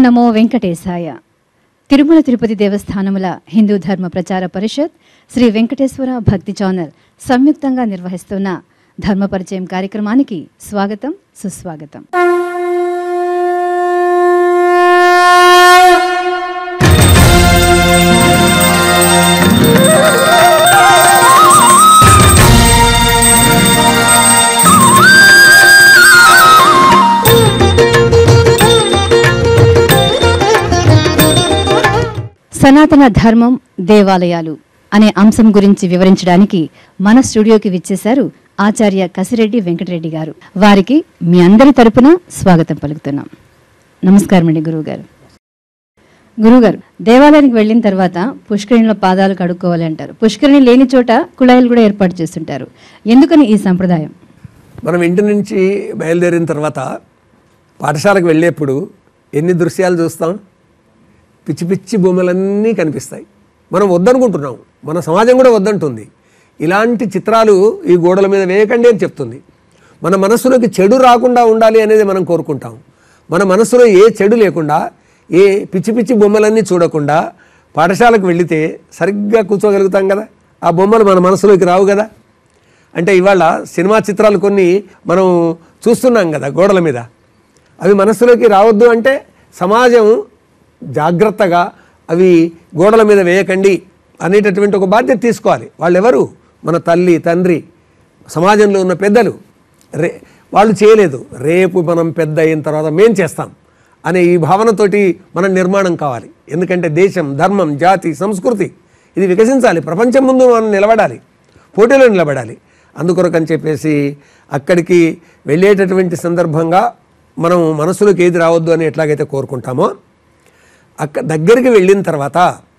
నమో వెంకటేశాయ తిరుమల తిరుపతి దేవస్థానముల హిందూ ధర్మ ప్రచార పరిషత్ శ్రీ వెంకటేశ్వర భక్తి ఛానల్ సంయుక్తంగా నిర్వహిస్తున్న ధర్మ పరిచయం కార్యక్రమానికి స్వాగతం సుస్వాగతం సనాతన ధర్మం దేవాలయాలు అనే అంశం గురించి వివరించడానికి మన స్టూడియోకి విచ్చేశారు ఆచార్య కసిరెడ్డి వెంకటరెడ్డి గారు వారికి మీ అందరి తరపున స్వాగతం పలుకుతున్నాం నమస్కారం అండి గురువు గారు గురువుగారు దేవాలయానికి వెళ్ళిన తర్వాత పుష్కరిణిలో పాదాలు కడుక్కోవాలి అంటారు పుష్కరిణి లేని చోట కుళాయిలు కూడా ఏర్పాటు చేస్తుంటారు ఎందుకని ఈ సంప్రదాయం మనం ఇంటి నుంచి బయలుదేరిన తర్వాత పాఠశాలకు వెళ్ళేప్పుడు ఎన్ని దృశ్యాలు చూస్తాం పిచ్చి పిచ్చి బొమ్మలన్నీ కనిపిస్తాయి మనం వద్దనుకుంటున్నాం మన సమాజం కూడా వద్దంటుంది ఇలాంటి చిత్రాలు ఈ గోడల మీద వేయకండి అని చెప్తుంది మన మనస్సులోకి చెడు రాకుండా ఉండాలి అనేది మనం కోరుకుంటాం మన మనస్సులో ఏ చెడు లేకుండా ఏ పిచ్చి పిచ్చి బొమ్మలన్నీ చూడకుండా పాఠశాలకు వెళితే సరిగ్గా కూర్చోగలుగుతాం కదా ఆ బొమ్మలు మన మనసులోకి రావు కదా అంటే ఇవాళ సినిమా చిత్రాలు కొన్ని మనం చూస్తున్నాం కదా గోడల మీద అవి మనస్సులోకి రావద్దు అంటే సమాజం జాగ్రత్తగా అవి గోడల మీద వేయకండి అనేటటువంటి ఒక బాధ్యత తీసుకోవాలి వాళ్ళు ఎవరు మన తల్లి తండ్రి సమాజంలో ఉన్న పెద్దలు రే వాళ్ళు చేయలేదు రేపు మనం పెద్ద అయిన తర్వాత మేం చేస్తాం అనే ఈ భావనతోటి మన నిర్మాణం కావాలి ఎందుకంటే దేశం ధర్మం జాతి సంస్కృతి ఇది వికసించాలి ప్రపంచం ముందు మనం నిలబడాలి పోటీలో నిలబడాలి అందుకొరకని చెప్పేసి అక్కడికి వెళ్ళేటటువంటి సందర్భంగా మనం మనసులోకి ఏది రావద్దు అని ఎట్లాగైతే కోరుకుంటామో అక్క దగ్గరికి వెళ్ళిన తర్వాత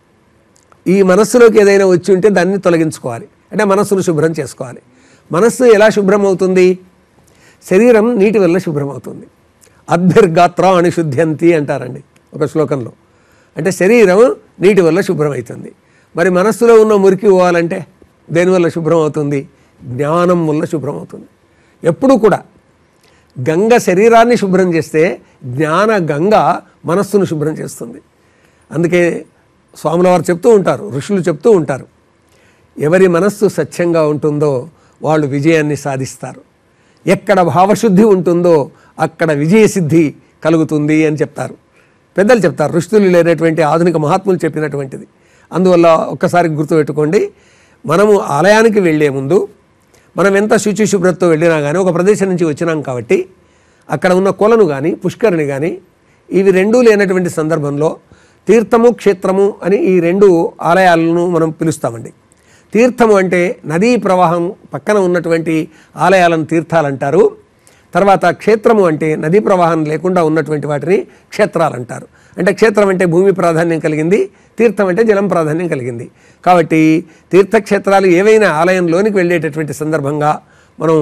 ఈ మనస్సులోకి ఏదైనా వచ్చి ఉంటే దాన్ని తొలగించుకోవాలి అంటే మనస్సును శుభ్రం చేసుకోవాలి మనస్సు ఎలా శుభ్రం అవుతుంది శరీరం నీటి వల్ల శుభ్రం అవుతుంది అద్భిర్గాత్ర అణిశుద్ధ్యంతి అంటారండి ఒక శ్లోకంలో అంటే శరీరం నీటి వల్ల శుభ్రం అవుతుంది మరి మనస్సులో ఉన్న మురికి పోవాలంటే దేనివల్ల శుభ్రం అవుతుంది జ్ఞానం వల్ల శుభ్రం అవుతుంది ఎప్పుడు కూడా గంగ శరీరాన్ని శుభ్రం చేస్తే జ్ఞాన గంగ మనస్సును శుభ్రం చేస్తుంది అందుకే స్వాముల వారు చెప్తూ ఉంటారు ఋషులు చెప్తూ ఉంటారు ఎవరి మనస్సు స్వచ్ఛంగా ఉంటుందో వాళ్ళు విజయాన్ని సాధిస్తారు ఎక్కడ భావశుద్ధి ఉంటుందో అక్కడ విజయసిద్ధి కలుగుతుంది అని చెప్తారు పెద్దలు చెప్తారు ఋషులు లేనటువంటి ఆధునిక మహాత్ములు చెప్పినటువంటిది అందువల్ల ఒక్కసారి గుర్తుపెట్టుకోండి మనము ఆలయానికి వెళ్ళే ముందు మనం ఎంత శుచి శుభ్రతతో వెళ్ళినా కానీ ఒక ప్రదేశం నుంచి వచ్చినాం కాబట్టి అక్కడ ఉన్న కొలను కానీ పుష్కరిణి కానీ ఇవి రెండూ లేనటువంటి సందర్భంలో తీర్థము క్షేత్రము అని ఈ రెండు ఆలయాలను మనం పిలుస్తామండి తీర్థము అంటే నదీ ప్రవాహం పక్కన ఉన్నటువంటి ఆలయాలను తీర్థాలు అంటారు తర్వాత క్షేత్రము అంటే నదీ ప్రవాహం లేకుండా ఉన్నటువంటి వాటిని క్షేత్రాలు అంటారు అంటే క్షేత్రం అంటే భూమి ప్రాధాన్యం కలిగింది తీర్థం అంటే జలం ప్రాధాన్యం కలిగింది కాబట్టి తీర్థక్షేత్రాలు ఏవైనా ఆలయంలోనికి వెళ్ళేటటువంటి సందర్భంగా మనం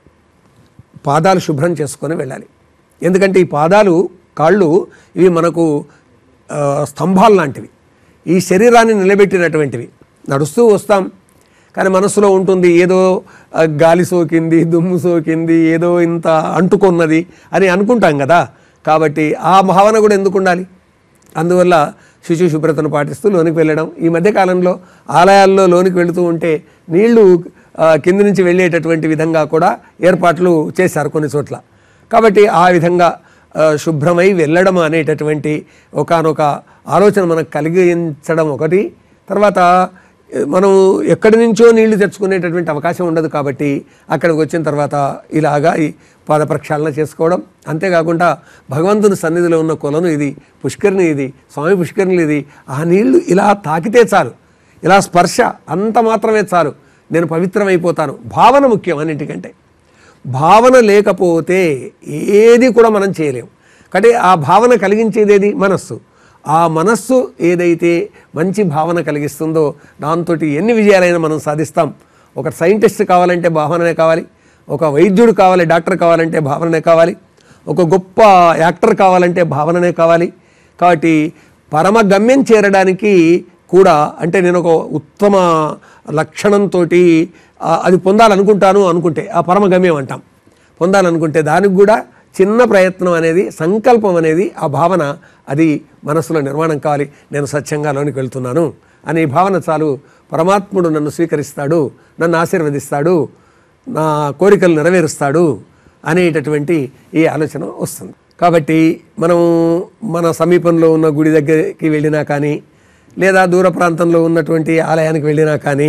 పాదాలు శుభ్రం చేసుకొని వెళ్ళాలి ఎందుకంటే ఈ పాదాలు కాళ్ళు ఇవి మనకు ఆ, స్తంభాలు లాంటివి ఈ శరీరాన్ని నిలబెట్టినటువంటివి నడుస్తూ వస్తాం కానీ మనసులో ఉంటుంది ఏదో ఆ, గాలి సోకింది దుమ్ము సోకింది ఏదో ఇంత అంటుకున్నది అని అనుకుంటాం కదా కాబట్టి ఆ భావన కూడా ఎందుకు ఉండాలి అందువల్ల శుచి శుభ్రతను పాటిస్తూ లోనికి వెళ్ళడం ఈ మధ్యకాలంలో ఆలయాల్లో లోనికి వెళుతూ ఉంటే నీళ్లు ఆ, కింది నుంచి వెళ్ళేటటువంటి విధంగా కూడా ఏర్పాట్లు చేశారు కొన్ని చోట్ల కాబట్టి ఆ విధంగా ఆ, శుభ్రమై వెళ్ళడం అనేటటువంటి ఒకానొక ఆలోచన మనకు కలిగించడం ఒకటి తర్వాత ఏ, మనం ఎక్కడి నుంచో నీళ్లు తెచ్చుకునేటటువంటి అవకాశం ఉండదు కాబట్టి అక్కడికి వచ్చిన తర్వాత ఇలాగా ఈ పాద ప్రక్షాళన చేసుకోవడం అంతేకాకుండా భగవంతుని సన్నిధిలో ఉన్న కొలను ఇది పుష్కరిణి ఇది స్వామి పుష్కరిణి ఇది ఆ నీళ్లు ఇలా తాకితే చాలు ఇలా స్పర్శ అంత మాత్రమే చాలు నేను పవిత్రమైపోతాను భావన ముఖ్యం అన్నింటికంటే భావన లేకపోతే ఏది కూడా మనం చేయలేం కాబట్టి ఆ భావన కలిగించేది ఏది మనస్సు ఆ మనస్సు ఏదైతే మంచి భావన కలిగిస్తుందో దాంతో ఎన్ని విజయాలైనా మనం సాధిస్తాం ఒక సైంటిస్ట్ కావాలంటే భావననే కావాలి ఒక వైద్యుడు కావాలి డాక్టర్ కావాలంటే భావననే కావాలి ఒక గొప్ప యాక్టర్ కావాలంటే భావననే కావాలి కాబట్టి పరమ గమ్యం చేరడానికి కూడా అంటే నేను ఒక ఉత్తమ లక్షణంతో అది పొందాలనుకుంటాను అనుకుంటే ఆ పరమ గమ్యం అంటాం పొందాలనుకుంటే దానికి కూడా చిన్న ప్రయత్నం అనేది సంకల్పం అనేది ఆ భావన అది మనసులో నిర్మాణం కావాలి నేను స్వచ్ఛంగా లోనికి వెళ్తున్నాను అనే ఈ భావన చాలు పరమాత్ముడు నన్ను స్వీకరిస్తాడు నన్ను ఆశీర్వదిస్తాడు నా కోరికలు నెరవేరుస్తాడు అనేటటువంటి ఈ ఆలోచన వస్తుంది కాబట్టి మనం మన సమీపంలో ఉన్న గుడి దగ్గరికి వెళ్ళినా కానీ లేదా దూర ప్రాంతంలో ఉన్నటువంటి ఆలయానికి వెళ్ళినా కానీ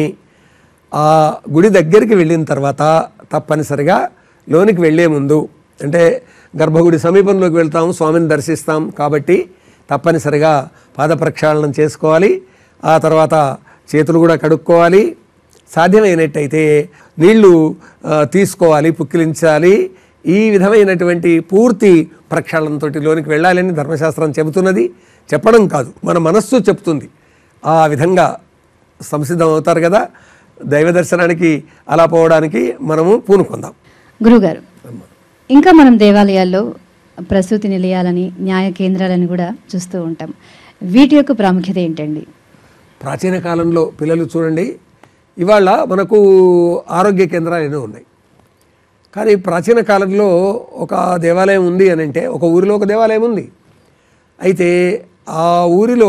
ఆ గుడి దగ్గరికి వెళ్ళిన తర్వాత తప్పనిసరిగా లోనికి వెళ్ళే ముందు అంటే గర్భగుడి సమీపంలోకి వెళ్తాం స్వామిని దర్శిస్తాం కాబట్టి తప్పనిసరిగా పాద ప్రక్షాళనం చేసుకోవాలి ఆ తర్వాత చేతులు కూడా కడుక్కోవాలి సాధ్యమైనట్టయితే నీళ్లు ఆ, తీసుకోవాలి పుక్కిలించాలి ఈ విధమైనటువంటి పూర్తి ప్రక్షాళనతో లోనికి వెళ్ళాలని ధర్మశాస్త్రం చెబుతున్నది చెప్పడం కాదు మన మనస్సు చెప్తుంది ఆ విధంగా సంసిద్ధం అవుతారు కదా దైవ దర్శనానికి అలా పోవడానికి మనము పూనుకుందాం గురుగారు ఇంకా మనం దేవాలయాల్లో ప్రసూతి నిలయాలని న్యాయ కేంద్రాలని కూడా చూస్తూ ఉంటాం వీటి యొక్క ప్రాముఖ్యత ఏంటండి ప్రాచీన కాలంలో పిల్లలు చూడండి ఇవాళ మనకు ఆరోగ్య కేంద్రాలు ఎన్నో ఉన్నాయి కానీ ప్రాచీన కాలంలో ఒక దేవాలయం ఉంది అని అంటే ఒక ఊరిలో ఒక దేవాలయం ఉంది అయితే ఆ ఊరిలో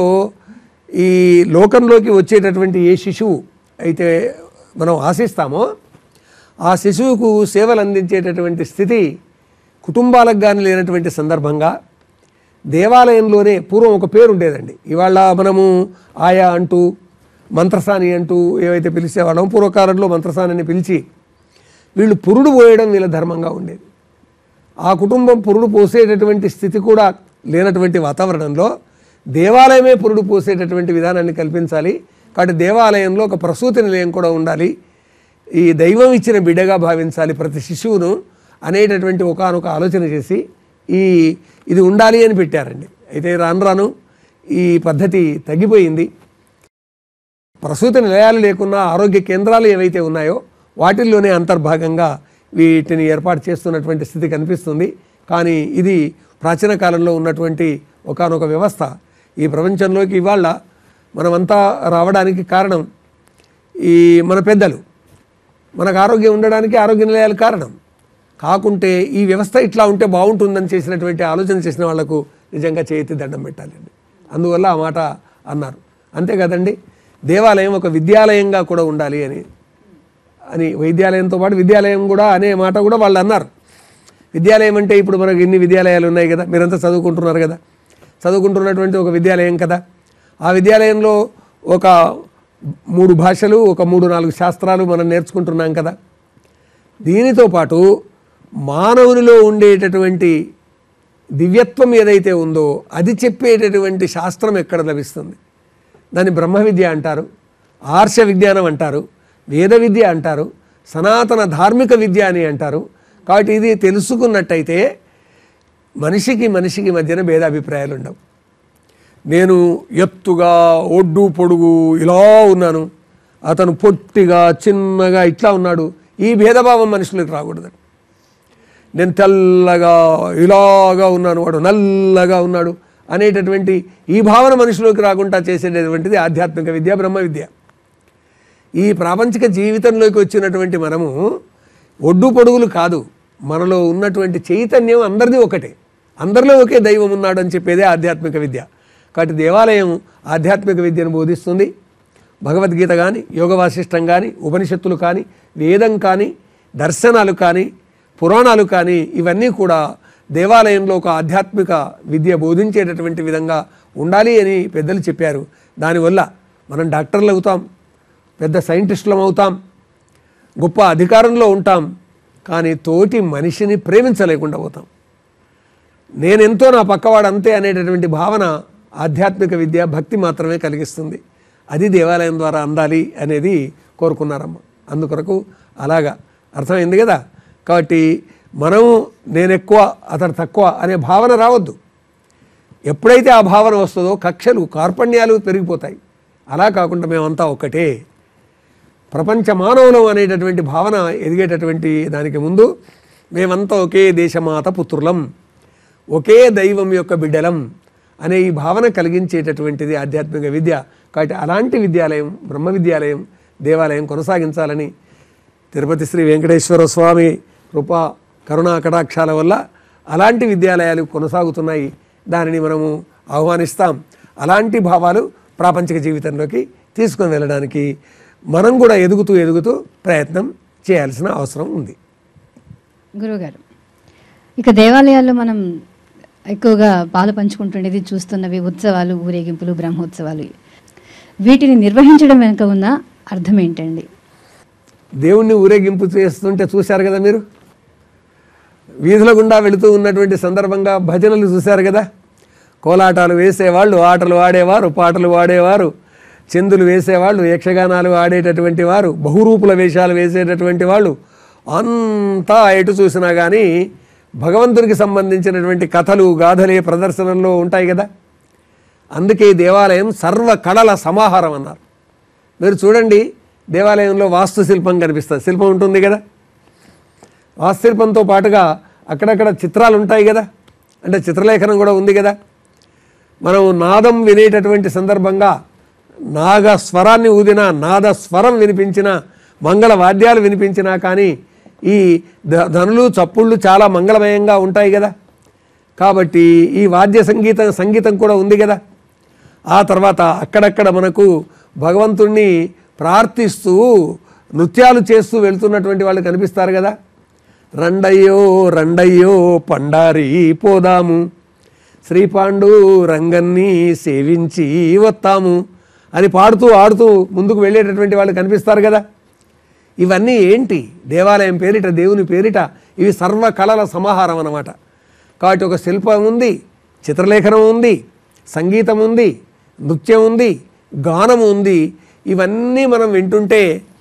ఈ లోకంలోకి వచ్చేటటువంటి ఏ శిశువు అయితే మనం ఆశిస్తామో ఆ శిశువుకు సేవలు అందించేటటువంటి స్థితి కుటుంబాలకు కానీ లేనటువంటి సందర్భంగా దేవాలయంలోనే పూర్వం ఒక పేరు ఉండేదండి ఇవాళ మనము ఆయా అంటూ మంత్రసాని అంటూ ఏవైతే పిలిచేవాళ్ళం పూర్వకాలంలో మంత్రసానిని పిలిచి వీళ్ళు పురుడు పోయడం వీళ్ళ ధర్మంగా ఉండేది ఆ కుటుంబం పురుడు పోసేటటువంటి స్థితి కూడా లేనటువంటి వాతావరణంలో దేవాలయమే పురుడు పోసేటటువంటి విధానాన్ని కల్పించాలి కాబట్టి దేవాలయంలో ఒక ప్రసూతి నిలయం కూడా ఉండాలి ఈ దైవం ఇచ్చిన బిడ్డగా భావించాలి ప్రతి శిశువును అనేటటువంటి ఒకానొక ఆలోచన చేసి ఈ ఇది ఉండాలి అని పెట్టారండి అయితే రాను రాను ఈ పద్ధతి తగ్గిపోయింది ప్రసూతి నిలయాలు లేకున్నా ఆరోగ్య కేంద్రాలు ఏవైతే ఉన్నాయో వాటిల్లోనే అంతర్భాగంగా వీటిని ఏర్పాటు చేస్తున్నటువంటి స్థితి కనిపిస్తుంది కానీ ఇది ప్రాచీన కాలంలో ఉన్నటువంటి ఒకానొక వ్యవస్థ ఈ ప్రపంచంలోకి ఇవాళ మనమంతా రావడానికి కారణం ఈ మన పెద్దలు మనకు ఆరోగ్యం ఉండడానికి ఆరోగ్య నిలయాలు కారణం కాకుంటే ఈ వ్యవస్థ ఇట్లా ఉంటే బాగుంటుందని చేసినటువంటి ఆలోచన చేసిన వాళ్లకు నిజంగా చేతి దండం పెట్టాలండి అందువల్ల ఆ మాట అన్నారు అంతే కదండి దేవాలయం ఒక విద్యాలయంగా కూడా ఉండాలి అని అని వైద్యాలయంతో పాటు విద్యాలయం కూడా అనే మాట కూడా వాళ్ళు అన్నారు విద్యాలయం అంటే ఇప్పుడు మనకు ఇన్ని విద్యాలయాలు ఉన్నాయి కదా మీరంతా చదువుకుంటున్నారు కదా చదువుకుంటున్నటువంటి ఒక విద్యాలయం కదా ఆ విద్యాలయంలో ఒక మూడు భాషలు ఒక మూడు నాలుగు శాస్త్రాలు మనం నేర్చుకుంటున్నాం కదా దీనితో పాటు మానవునిలో ఉండేటటువంటి దివ్యత్వం ఏదైతే ఉందో అది చెప్పేటటువంటి శాస్త్రం ఎక్కడ లభిస్తుంది దాన్ని బ్రహ్మ విద్య అంటారు ఆర్ష విజ్ఞానం అంటారు వేద విద్య అంటారు సనాతన ధార్మిక విద్య అని అంటారు కాబట్టి ఇది తెలుసుకున్నట్టయితే మనిషికి మనిషికి మధ్యన భేదాభిప్రాయాలు ఉండవు నేను ఎత్తుగా ఒడ్డు పొడుగు ఇలా ఉన్నాను అతను పొట్టిగా చిన్నగా ఇట్లా ఉన్నాడు ఈ భేదభావం మనుషులకు రాకూడదు నేను తెల్లగా ఇలాగా ఉన్నాను వాడు నల్లగా ఉన్నాడు అనేటటువంటి ఈ భావన మనిషిలోకి రాకుండా చేసేటటువంటిది ఆధ్యాత్మిక విద్య బ్రహ్మ విద్య ఈ ప్రాపంచిక జీవితంలోకి వచ్చినటువంటి మనము ఒడ్డు పొడుగులు కాదు మనలో ఉన్నటువంటి చైతన్యం అందరిది ఒకటే అందరిలో ఒకే దైవం ఉన్నాడు అని చెప్పేదే ఆధ్యాత్మిక విద్య కాబట్టి దేవాలయం ఆధ్యాత్మిక విద్యను బోధిస్తుంది భగవద్గీత కానీ యోగ వాసిష్టం కానీ ఉపనిషత్తులు కానీ వేదం కానీ దర్శనాలు కానీ పురాణాలు కానీ ఇవన్నీ కూడా దేవాలయంలో ఒక ఆధ్యాత్మిక విద్య బోధించేటటువంటి విధంగా ఉండాలి అని పెద్దలు చెప్పారు దానివల్ల మనం డాక్టర్లు అవుతాం పెద్ద సైంటిస్టులం అవుతాం గొప్ప అధికారంలో ఉంటాం కానీ తోటి మనిషిని ప్రేమించలేకుండా పోతాం నేనెంతో నా పక్కవాడు అంతే అనేటటువంటి భావన ఆధ్యాత్మిక విద్య భక్తి మాత్రమే కలిగిస్తుంది అది దేవాలయం ద్వారా అందాలి అనేది కోరుకున్నారమ్మ అందుకొరకు అలాగా అర్థమైంది కదా కాబట్టి మనము నేను ఎక్కువ అతడు తక్కువ అనే భావన రావద్దు ఎప్పుడైతే ఆ భావన వస్తుందో కక్షలు కార్పణ్యాలు పెరిగిపోతాయి అలా కాకుండా మేమంతా ఒక్కటే ప్రపంచ మానవులం అనేటటువంటి భావన ఎదిగేటటువంటి దానికి ముందు మేమంతా ఒకే దేశమాత పుత్రులం ఒకే దైవం యొక్క బిడ్డలం అనే ఈ భావన కలిగించేటటువంటిది ఆధ్యాత్మిక విద్య కాబట్టి అలాంటి విద్యాలయం బ్రహ్మ విద్యాలయం దేవాలయం కొనసాగించాలని తిరుపతి శ్రీ వెంకటేశ్వర స్వామి కృప కరుణా కటాక్షాల వల్ల అలాంటి విద్యాలయాలు కొనసాగుతున్నాయి దానిని మనము ఆహ్వానిస్తాం అలాంటి భావాలు ప్రాపంచిక జీవితంలోకి తీసుకొని వెళ్ళడానికి మనం కూడా ఎదుగుతూ ఎదుగుతూ ప్రయత్నం చేయాల్సిన అవసరం ఉంది గురువుగారు ఇక దేవాలయాల్లో మనం ఎక్కువగా పాలు పంచుకుంటుండేది చూస్తున్నవి ఉత్సవాలు ఊరేగింపులు బ్రహ్మోత్సవాలు వీటిని నిర్వహించడం వెనుక ఉన్న అర్థం ఏంటండి దేవుణ్ణి ఊరేగింపు చేస్తుంటే చూశారు కదా మీరు వీధుల గుండా వెళుతూ ఉన్నటువంటి సందర్భంగా భజనలు చూశారు కదా కోలాటాలు వేసేవాళ్ళు ఆటలు ఆడేవారు పాటలు పాడేవారు చెందులు వేసేవాళ్ళు యక్షగానాలు ఆడేటటువంటి వారు బహురూపుల వేషాలు వేసేటటువంటి వాళ్ళు అంతా ఎటు చూసినా కానీ భగవంతునికి సంబంధించినటువంటి కథలు గాథలే ప్రదర్శనల్లో ఉంటాయి కదా అందుకే ఈ దేవాలయం సర్వ కళల సమాహారం అన్నారు మీరు చూడండి దేవాలయంలో వాస్తుశిల్పం కనిపిస్తుంది శిల్పం ఉంటుంది కదా వాస్తుశిల్పంతో పాటుగా అక్కడక్కడ చిత్రాలు ఉంటాయి కదా అంటే చిత్రలేఖనం కూడా ఉంది కదా మనం నాదం వినేటటువంటి సందర్భంగా నాగ స్వరాన్ని ఊదిన నాద స్వరం వినిపించిన మంగళ వాద్యాలు వినిపించినా కానీ ఈ ధ- ధనులు చప్పుళ్ళు చాలా మంగళమయంగా ఉంటాయి కదా కాబట్టి ఈ వాద్య సంగీతం సంగీతం కూడా ఉంది కదా ఆ తర్వాత అక్కడక్కడ మనకు భగవంతుణ్ణి ప్రార్థిస్తూ నృత్యాలు చేస్తూ వెళ్తున్నటువంటి వాళ్ళు కనిపిస్తారు కదా రండయ్యో రండయ్యో పండారి పోదాము శ్రీపాండు రంగన్ని సేవించి వస్తాము అని పాడుతూ ఆడుతూ ముందుకు వెళ్ళేటటువంటి వాళ్ళు కనిపిస్తారు కదా ఇవన్నీ ఏంటి దేవాలయం పేరిట దేవుని పేరిట ఇవి సర్వ కళల సమాహారం అన్నమాట కాబట్టి ఒక శిల్పం ఉంది చిత్రలేఖనం ఉంది సంగీతం ఉంది నృత్యం ఉంది గానం ఉంది ఇవన్నీ మనం వింటుంటే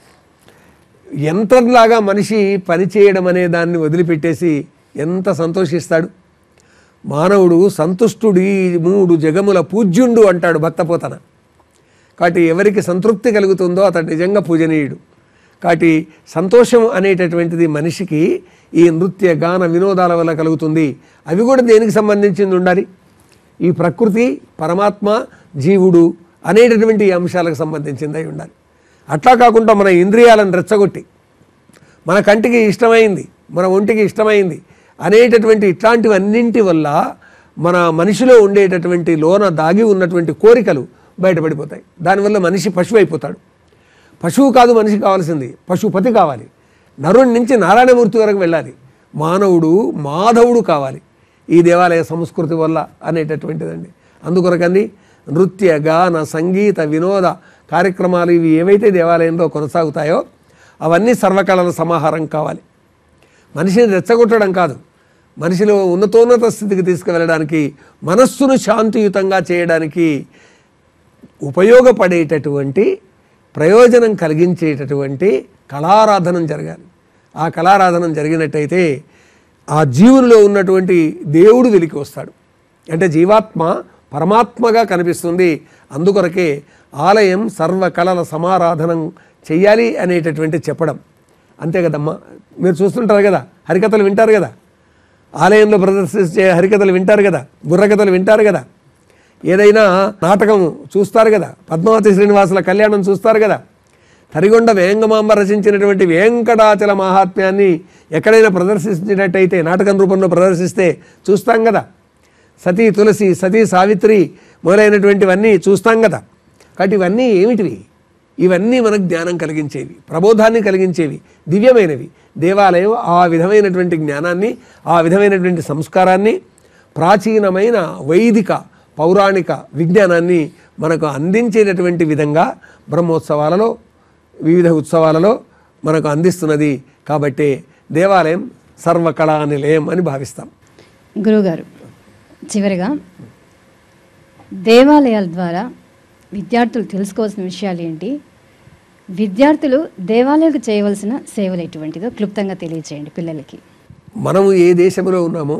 యంత్రంలాగా మనిషి పనిచేయడం అనే దాన్ని వదిలిపెట్టేసి ఎంత సంతోషిస్తాడు మానవుడు సంతుష్టుడి మూడు జగముల పూజ్యుండు అంటాడు భక్తపోతన కాబట్టి ఎవరికి సంతృప్తి కలుగుతుందో అతడు నిజంగా పూజనీయుడు కాబట్టి సంతోషం అనేటటువంటిది మనిషికి ఈ నృత్య గాన వినోదాల వల్ల కలుగుతుంది అవి కూడా దేనికి సంబంధించింది ఉండాలి ఈ ప్రకృతి పరమాత్మ జీవుడు అనేటటువంటి ఈ అంశాలకు సంబంధించింది అయి ఉండాలి అట్లా కాకుండా మన ఇంద్రియాలను రెచ్చగొట్టి మన కంటికి ఇష్టమైంది మన ఒంటికి ఇష్టమైంది అనేటటువంటి ఇట్లాంటివన్నింటి వల్ల మన మనిషిలో ఉండేటటువంటి లోన దాగి ఉన్నటువంటి కోరికలు బయటపడిపోతాయి దానివల్ల మనిషి పశువు అయిపోతాడు పశువు కాదు మనిషి కావాల్సింది పశుపతి కావాలి నరుడి నుంచి నారాయణమూర్తి వరకు వెళ్ళాలి మానవుడు మాధవుడు కావాలి ఈ దేవాలయ సంస్కృతి వల్ల అనేటటువంటిదండి అందుకొరకని నృత్య గాన సంగీత వినోద కార్యక్రమాలు ఇవి ఏవైతే దేవాలయంలో కొనసాగుతాయో అవన్నీ సర్వకళల సమాహారం కావాలి మనిషిని రెచ్చగొట్టడం కాదు మనిషిలో ఉన్నతోన్నత స్థితికి తీసుకువెళ్ళడానికి మనస్సును శాంతియుతంగా చేయడానికి ఉపయోగపడేటటువంటి ప్రయోజనం కలిగించేటటువంటి కళారాధనం జరగాలి ఆ కళారాధనం జరిగినట్టయితే ఆ జీవునిలో ఉన్నటువంటి దేవుడు వెలికి వస్తాడు అంటే జీవాత్మ పరమాత్మగా కనిపిస్తుంది అందుకొరకే ఆలయం సర్వ కళల సమారాధనం చెయ్యాలి అనేటటువంటి చెప్పడం అంతే కదమ్మా మీరు చూస్తుంటారు కదా హరికథలు వింటారు కదా ఆలయంలో ప్రదర్శించే హరికథలు వింటారు కదా బుర్రకథలు వింటారు కదా ఏదైనా నాటకం చూస్తారు కదా పద్మావతి శ్రీనివాసుల కళ్యాణం చూస్తారు కదా తరిగొండ వేంగమాంబ రచించినటువంటి వెంకటాచల మహాత్మ్యాన్ని ఎక్కడైనా ప్రదర్శించినట్టయితే నాటకం రూపంలో ప్రదర్శిస్తే చూస్తాం కదా సతీ తులసి సతీ సావిత్రి మొదలైనటువంటివన్నీ చూస్తాం కదా కాబట్టి ఇవన్నీ ఏమిటివి ఇవన్నీ మనకు జ్ఞానం కలిగించేవి ప్రబోధాన్ని కలిగించేవి దివ్యమైనవి దేవాలయం ఆ విధమైనటువంటి జ్ఞానాన్ని ఆ విధమైనటువంటి సంస్కారాన్ని ప్రాచీనమైన వైదిక పౌరాణిక విజ్ఞానాన్ని మనకు అందించేటటువంటి విధంగా బ్రహ్మోత్సవాలలో వివిధ ఉత్సవాలలో మనకు అందిస్తున్నది కాబట్టి దేవాలయం సర్వకళా నిలయం అని భావిస్తాం గురువుగారు చివరిగా దేవాలయాల ద్వారా విద్యార్థులు తెలుసుకోవాల్సిన విషయాలు ఏంటి విద్యార్థులు దేవాలయాలకు చేయవలసిన సేవలు ఎటువంటిదో క్లుప్తంగా తెలియచేయండి పిల్లలకి మనము ఏ దేశంలో ఉన్నామో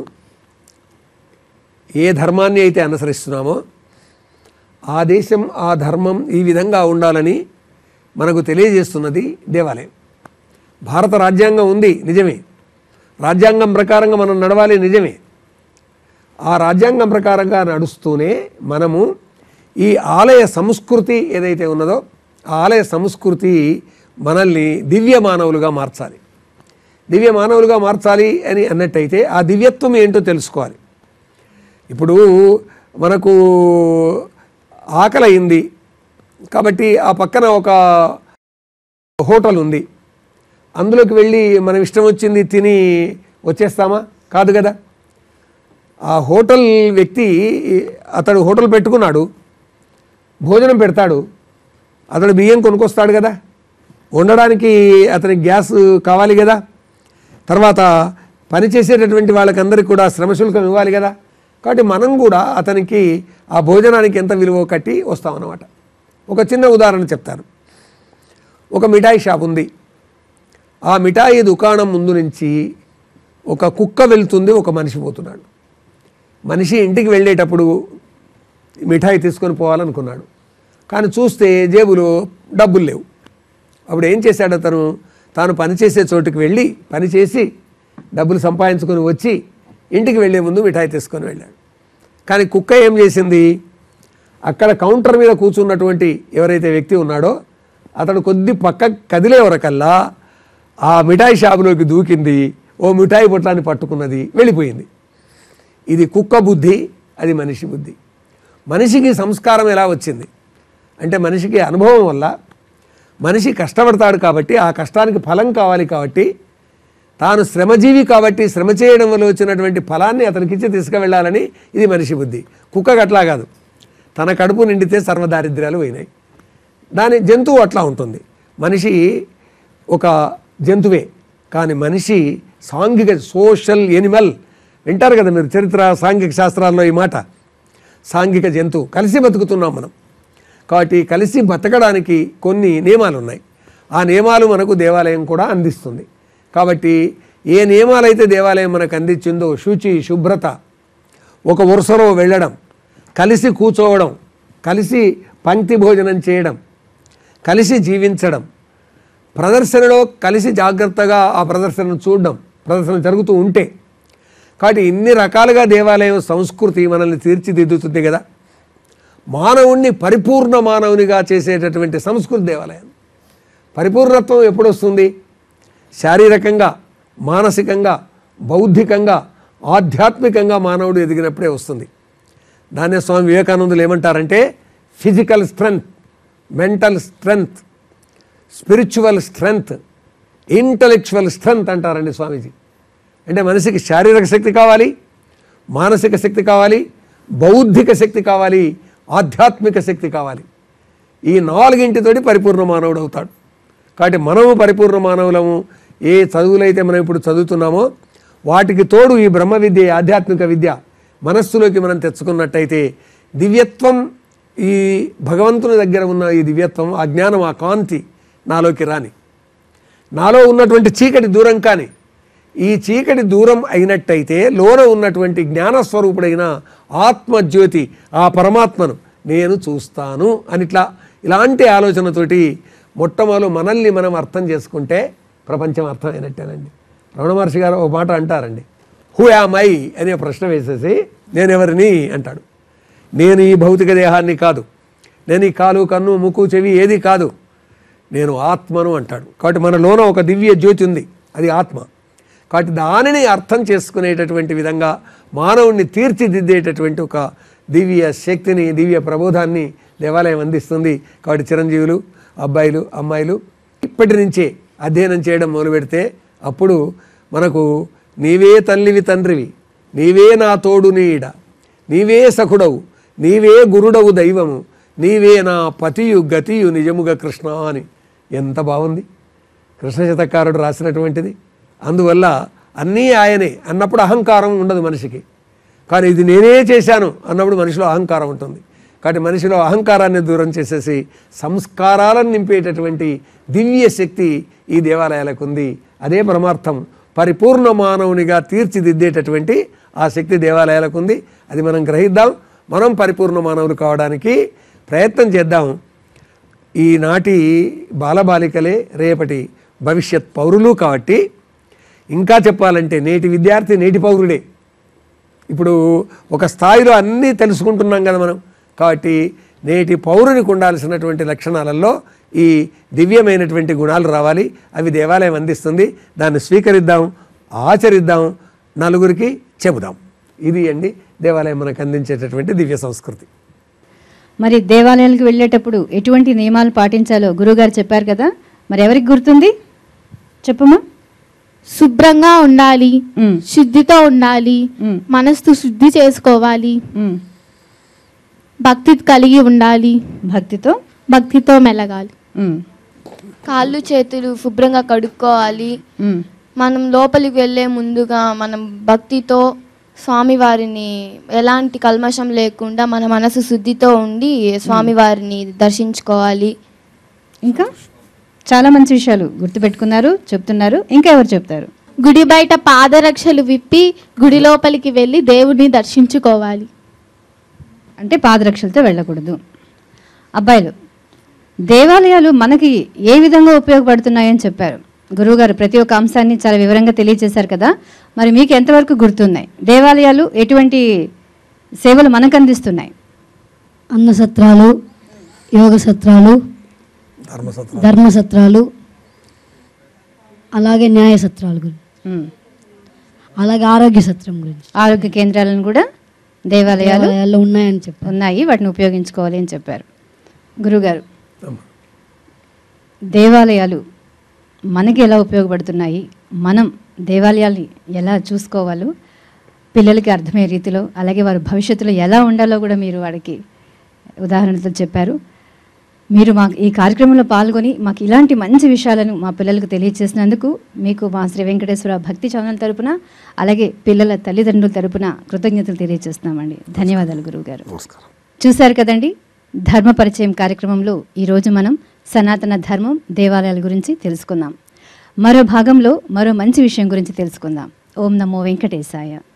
ఏ ధర్మాన్ని అయితే అనుసరిస్తున్నామో ఆ దేశం ఆ ధర్మం ఈ విధంగా ఉండాలని మనకు తెలియజేస్తున్నది దేవాలయం భారత రాజ్యాంగం ఉంది నిజమే రాజ్యాంగం ప్రకారంగా మనం నడవాలి నిజమే ఆ రాజ్యాంగం ప్రకారంగా నడుస్తూనే మనము ఈ ఆలయ సంస్కృతి ఏదైతే ఉన్నదో ఆ ఆలయ సంస్కృతి మనల్ని దివ్య మానవులుగా మార్చాలి దివ్య మానవులుగా మార్చాలి అని అన్నట్టయితే ఆ దివ్యత్వం ఏంటో తెలుసుకోవాలి ఇప్పుడు మనకు ఆకలి అయింది కాబట్టి ఆ పక్కన ఒక హోటల్ ఉంది అందులోకి వెళ్ళి మనం ఇష్టం వచ్చింది తిని వచ్చేస్తామా కాదు కదా ఆ హోటల్ వ్యక్తి అతడు హోటల్ పెట్టుకున్నాడు భోజనం పెడతాడు అతడు బియ్యం కొనుక్కొస్తాడు కదా వండడానికి అతనికి గ్యాస్ కావాలి కదా తర్వాత పనిచేసేటటువంటి వాళ్ళకందరికీ కూడా శ్రమశుల్కం ఇవ్వాలి కదా కాబట్టి మనం కూడా అతనికి ఆ భోజనానికి ఎంత విలువ కట్టి వస్తామన్నమాట ఒక చిన్న ఉదాహరణ చెప్తాను ఒక మిఠాయి షాప్ ఉంది ఆ మిఠాయి దుకాణం ముందు నుంచి ఒక కుక్క వెళ్తుంది ఒక మనిషి పోతున్నాడు మనిషి ఇంటికి వెళ్ళేటప్పుడు మిఠాయి తీసుకొని పోవాలనుకున్నాడు కానీ చూస్తే జేబులో డబ్బులు లేవు అప్పుడు ఏం చేశాడు అతను తాను పనిచేసే చోటుకి వెళ్ళి పని చేసి డబ్బులు సంపాదించుకొని వచ్చి ఇంటికి వెళ్ళే ముందు మిఠాయి తీసుకొని వెళ్ళాడు కానీ కుక్క ఏం చేసింది అక్కడ కౌంటర్ మీద కూర్చున్నటువంటి ఎవరైతే వ్యక్తి ఉన్నాడో అతడు కొద్ది పక్క కదిలే వరకల్లా ఆ మిఠాయి షాపులోకి దూకింది ఓ మిఠాయి పొట్లాన్ని పట్టుకున్నది వెళ్ళిపోయింది ఇది కుక్క బుద్ధి అది మనిషి బుద్ధి మనిషికి సంస్కారం ఎలా వచ్చింది అంటే మనిషికి అనుభవం వల్ల మనిషి కష్టపడతాడు కాబట్టి ఆ కష్టానికి ఫలం కావాలి కాబట్టి తాను శ్రమజీవి కాబట్టి శ్రమ చేయడం వల్ల వచ్చినటువంటి ఫలాన్ని అతనికిచ్చి తీసుకువెళ్ళాలని ఇది మనిషి బుద్ధి కుక్కకు అట్లా కాదు తన కడుపు నిండితే సర్వదారిద్ర్యాలు పోయినాయి దాని జంతువు అట్లా ఉంటుంది మనిషి ఒక జంతువే కానీ మనిషి సాంఘిక సోషల్ ఎనిమల్ వింటారు కదా మీరు చరిత్ర సాంఘిక శాస్త్రాల్లో ఈ మాట సాంఘిక జంతువు కలిసి బతుకుతున్నాం మనం కాబట్టి కలిసి బతకడానికి కొన్ని నియమాలు ఉన్నాయి ఆ నియమాలు మనకు దేవాలయం కూడా అందిస్తుంది కాబట్టి ఏ నియమాలైతే దేవాలయం మనకు అందించిందో శుచి శుభ్రత ఒక వరుసలో వెళ్ళడం కలిసి కూర్చోవడం కలిసి పంక్తి భోజనం చేయడం కలిసి జీవించడం ప్రదర్శనలో కలిసి జాగ్రత్తగా ఆ ప్రదర్శనను చూడడం ప్రదర్శన జరుగుతూ ఉంటే కాబట్టి ఇన్ని రకాలుగా దేవాలయం సంస్కృతి మనల్ని తీర్చిదిద్దుతుంది కదా మానవుణ్ణి పరిపూర్ణ మానవునిగా చేసేటటువంటి సంస్కృతి దేవాలయం పరిపూర్ణత్వం ఎప్పుడు వస్తుంది శారీరకంగా మానసికంగా బౌద్ధికంగా ఆధ్యాత్మికంగా మానవుడు ఎదిగినప్పుడే వస్తుంది దాన్నే స్వామి వివేకానందులు ఏమంటారంటే physical strength mental strength spiritual strength intellectual strength అంటారండి స్వామీజీ అంటే మనిషికి శారీరక శక్తి కావాలి మానసిక శక్తి కావాలి బౌద్ధిక శక్తి కావాలి ఆధ్యాత్మిక శక్తి కావాలి ఈ నాలుగింటితోటి పరిపూర్ణ మానవుడు అవుతాడు కాబట్టి మనము పరిపూర్ణ మానవులము ఏ చదువులైతే మనం ఇప్పుడు చదువుతున్నామో వాటికి తోడు ఈ బ్రహ్మ విద్య ఈ ఆధ్యాత్మిక విద్య మనస్సులోకి మనం తెచ్చుకున్నట్టయితే దివ్యత్వం ఈ భగవంతుని దగ్గర ఉన్న ఈ దివ్యత్వం ఆ జ్ఞానం ఆ కాంతి నాలోకి రాని నాలో ఉన్నటువంటి చీకటి దూరం కాని ఈ చీకటి దూరం అయినట్టయితే లోన ఉన్నటువంటి జ్ఞానస్వరూపుడైన ఆత్మజ్యోతి ఆ పరమాత్మను నేను చూస్తాను అని ఇట్లా ఇలాంటి ఆలోచనతోటి మొట్టమొదలు మనల్ని మనం అర్థం చేసుకుంటే ప్రపంచం అర్థమైనట్టేనండి రమణ మహర్షి గారు ఒక మాట అంటారండి హూ యామ్ ఐ అనే ప్రశ్న వేసేసి నేను ఎవరిని అంటాడు నేను ఈ భౌతిక దేహాన్ని కాదు నేను ఈ కాలు కన్ను ముక్కు చెవి ఏది కాదు నేను ఆత్మను అంటాడు కాబట్టి మనలోన ఒక దివ్య జ్యోతి ఉంది అది ఆత్మ కాబట్టి దానిని అర్థం చేసుకునేటటువంటి విధంగా మానవుణ్ణి తీర్చిదిద్దేటటువంటి ఒక దివ్య శక్తిని దివ్య ప్రబోధాన్ని దేవాలయం అందిస్తుంది కాబట్టి చిరంజీవులు అబ్బాయిలు అమ్మాయిలు ఇప్పటి నుంచే అధ్యయనం చేయడం మొదలు పెడితే అప్పుడు మనకు నీవే తల్లివి తండ్రివి నీవే నా తోడు నీడ నీవే సఖుడవు నీవే గురుడవు దైవము నీవే నా పతియు గతియు నిజముగా కృష్ణ అని ఎంత బాగుంది కృష్ణ శతకారుడు రాసినటువంటిది అందువల్ల అన్నీ ఆయనే అన్నప్పుడు అహంకారం ఉండదు మనిషికి కానీ ఇది నేనే చేశాను అన్నప్పుడు మనిషిలో అహంకారం ఉంటుంది కాబట్టి మనిషిలో అహంకారాన్ని దూరం చేసేసి సంస్కారాలను నింపేటటువంటి దివ్య శక్తి ఈ దేవాలయాలకు ఉంది అదే పరమార్థం పరిపూర్ణ మానవునిగా తీర్చిదిద్దేటటువంటి ఆ శక్తి దేవాలయాలకు ఉంది అది మనం గ్రహిద్దాం మనం పరిపూర్ణ మానవులు కావడానికి ప్రయత్నం చేద్దాం ఈనాటి బాలబాలికలే రేపటి భవిష్యత్ పౌరులు కాబట్టి ఇంకా చెప్పాలంటే నేటి విద్యార్థి నేటి పౌరుడే ఇప్పుడు ఒక స్థాయిలో అన్నీ తెలుసుకుంటున్నాం కదా మనం కాబట్టి నేటి పౌరునికి ఉండాల్సినటువంటి లక్షణాలలో ఈ దివ్యమైనటువంటి గుణాలు రావాలి అవి దేవాలయం అందిస్తుంది దాన్ని స్వీకరిద్దాం ఆచరిద్దాం నలుగురికి చెబుదాం ఇది అండి దేవాలయం మనకు అందించేటటువంటి దివ్య సంస్కృతి మరి దేవాలయాలకు వెళ్ళేటప్పుడు ఎటువంటి నియమాలు పాటించాలో గురువుగారు చెప్పారు కదా మరి ఎవరికి గుర్తుంది చెప్పమ్మా శుభ్రంగా ఉండాలి ఉమ్, శుద్ధితో ఉండాలి ఉమ్, మనస్సు శుద్ధి చేసుకోవాలి ఉమ్. భక్తి కలిగి ఉండాలి భక్తితో భక్తితో మెలగాలి ఉమ్, కాళ్ళు చేతులు శుభ్రంగా కడుక్కోవాలి ఉమ్, మనం లోపలికి వెళ్ళే ముందుగా మనం భక్తితో స్వామివారిని ఎలాంటి కల్మషం లేకుండా మన మనసు శుద్ధితో ఉండి స్వామివారిని దర్శించుకోవాలి ఇంకా చాలా మంచి విషయాలు గుర్తుపెట్టుకున్నారు చెప్తున్నారు ఇంకా ఎవరు చెప్తారు గుడి బయట పాదరక్షలు విప్పి గుడి లోపలికి వెళ్ళి దేవుడిని దర్శించుకోవాలి అంటే పాదరక్షలతో వెళ్ళకూడదు అబ్బాయిలు దేవాలయాలు మనకి ఏ విధంగా ఉపయోగపడుతున్నాయని చెప్పారు గురువుగారు ప్రతి ఒక్క అంశాన్ని చాలా వివరంగా తెలియజేశారు కదా మరి మీకు ఎంతవరకు గుర్తున్నాయి దేవాలయాలు ఎటువంటి సేవలు మనకు అందిస్తున్నాయి అన్న సత్రాలు యోగ సత్రాలు ధర్మసత్రం ధర్మ సత్రాలు అలాగే న్యాయ సత్రాల గురించి ఉమ్. అలాగే ఆరోగ్య సత్రం గురించి ఆరోగ్య కేంద్రాలను కూడా దేవాలయాలు దేవాలయాల్లో ఉన్నాయని చెప్పారు ఉన్నాయి వాటిని ఉపయోగించుకోవాలి అని చెప్పారు గురుగారు అమ్మ. దేవాలయాలు మనకి ఎలా ఉపయోగపడుతున్నాయి మనం దేవాలయాల్ని ఎలా చూసుకోవాలో పిల్లలకి అర్థమయ్యే రీతిలో అలాగే వారి భవిష్యత్తులో ఎలా ఉండాలో కూడా మీరు వాడికి ఉదాహరణతో చెప్పారు మీరు మా ఈ కార్యక్రమంలో పాల్గొని మాకు ఇలాంటి మంచి విషయాలను మా పిల్లలకు తెలియజేసినందుకు మీకు మా శ్రీ వెంకటేశ్వర భక్తి ఛానల్ తరపున అలాగే పిల్లల తల్లిదండ్రుల తరపున కృతజ్ఞతలు తెలియజేస్తున్నామండి ధన్యవాదాలు గురువుగారు నమస్కారం చూశారు కదండి ధర్మ పరిచయం కార్యక్రమంలో ఈరోజు మనం సనాతన ధర్మం దేవాలయాల గురించి తెలుసుకుందాం మరో భాగంలో మరో మంచి విషయం గురించి తెలుసుకుందాం ఓం నమో వెంకటేశాయ